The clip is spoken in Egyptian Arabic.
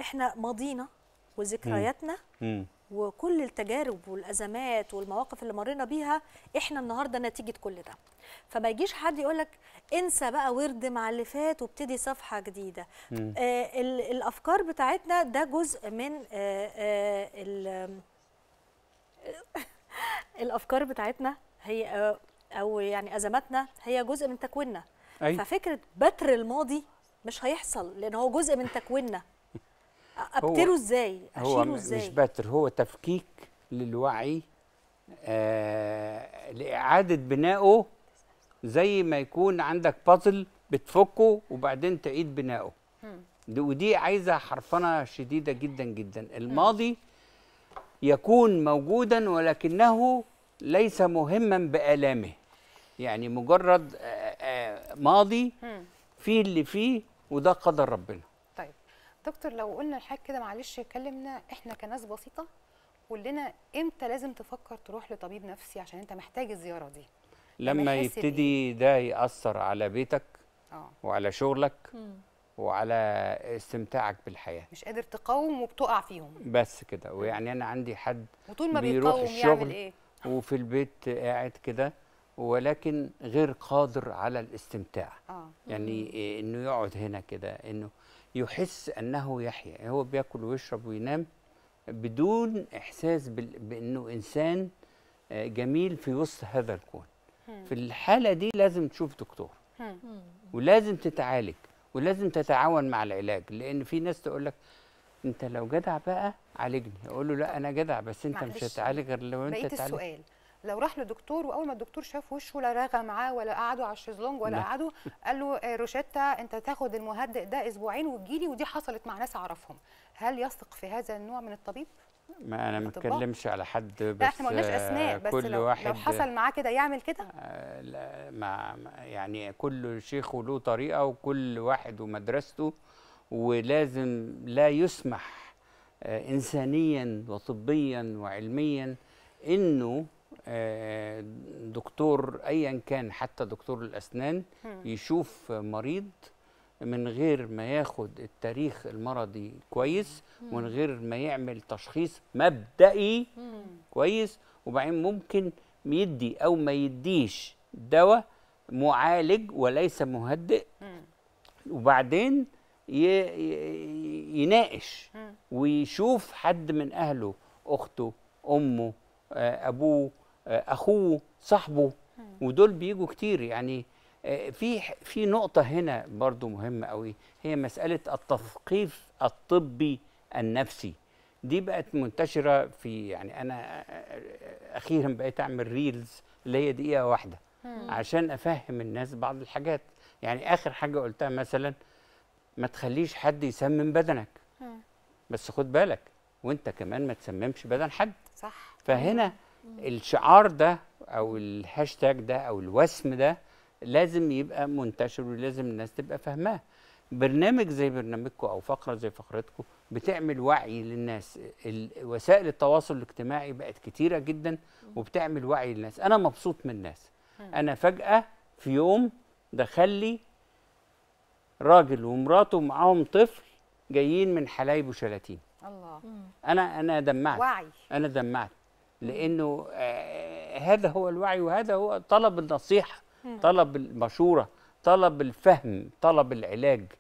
احنا ماضينا وذكرياتنا مم. وكل التجارب والازمات والمواقف اللي مرينا بيها احنا النهارده نتيجه كل ده فما يجيش حد يقول لك انسى بقى ورد مع اللي فات وابتدي صفحه جديده مم. آه ال- الافكار بتاعتنا ده جزء من آه آه ال- الافكار بتاعتنا هي آه او يعني ازماتنا هي جزء من تكويننا أيوة. ففكره بتر الماضي مش هيحصل لان هو جزء من تكويننا ابتره ازاي هو اشيله م- ازاي مش بتر هو تفكيك للوعي آه لإعادة بنائه زي ما يكون عندك بازل بتفكه وبعدين تعيد بنائه دي ودي عايزة حرفنة شديدة جدا جدا الماضي يكون موجودا ولكنه ليس مهما بآلامه يعني مجرد آه، آه، ماضي مم. فيه اللي فيه وده قدر ربنا طيب دكتور لو قلنا الحاج كده معلش كلمنا احنا كناس بسيطه قول لنا امتى لازم تفكر تروح لطبيب نفسي عشان انت محتاج الزياره دي لما يحس يبتدي ده يأثر على بيتك اه وعلى شغلك وعلى استمتاعك بالحياة مش قادر تقاوم وبتقع فيهم بس كده ويعني أنا عندي حد وطول ما بيروح بيقاوم الشغل يعمل ايه وفي البيت قاعد كده ولكن غير قادر على الاستمتاع اه يعني إيه انه يقعد هنا كده انه يحس انه يحيا هو بياكل ويشرب وينام بدون احساس بال- بانه انسان آه، جميل في وسط هذا الكون في الحاله دي لازم تشوف دكتور مم. ولازم تتعالج ولازم تتعاون مع العلاج لان في ناس تقول لك انت لو جدع بقى عالجني اقول له لا انا جدع بس انت مش معلش، هتعالج غير لو انت بقيت تعالج السؤال لو راح لدكتور واول ما الدكتور شاف وشه لا رغى معاه ولا قعدوا على الشезлونج ولا لا. قعدوا قال له آه، روشيتا انت تاخد المهدئ ده اسبوعين وتجيلي ودي حصلت مع ناس اعرفهم هل يثق في هذا النوع من الطبيب ما انا ما أطباء؟ اتكلمش على حد بس لا احنا ما قلناش آه، اسماء بس كل لو, واحد لو حصل معاه كده يعمل كده آه، لا مع مع- يعني كل شيخ وله طريقه وكل واحد ومدرسته ولازم لا يسمح آه، انسانيا وطبيا وعلميا انه آه، دكتور ايا كان حتى دكتور الاسنان يشوف مريض من غير ما ياخد التاريخ المرضي كويس ومن غير ما يعمل تشخيص مبدئي كويس وبعدين ممكن يدي او ما يديش دواء معالج وليس مهدئ وبعدين ي- ي- يناقش ويشوف حد من اهله اخته امه آه، ابوه آه، اخوه صاحبه ودول بيجوا كتير يعني آه، في ح- في نقطه هنا برضو مهمه قوي هي مساله التثقيف الطبي النفسي دي بقت منتشره في يعني انا آه، اخيرا بقيت اعمل ريلز اللي هي دقيقه واحده عشان افهم الناس بعض الحاجات يعني اخر حاجه قلتها مثلا ما تخليش حد يسمم بدنك بس خد بالك وانت كمان ما تسممش بدن حد صح فهنا الشعار ده او الهاشتاج ده او الوسم ده لازم يبقى منتشر ولازم الناس تبقى فاهماه برنامج زي برنامجكم او فقره زي فقرتكم بتعمل وعي للناس ال- وسائل التواصل الاجتماعي بقت كتيره جدا وبتعمل وعي للناس انا مبسوط من الناس انا فجاه في يوم دخل لي راجل ومراته معاهم طفل جايين من حلايب وشلاتين الله انا انا دمعت وعي انا دمعت لانه آه هذا هو الوعي وهذا هو طلب النصيحه طلب المشوره طلب الفهم طلب العلاج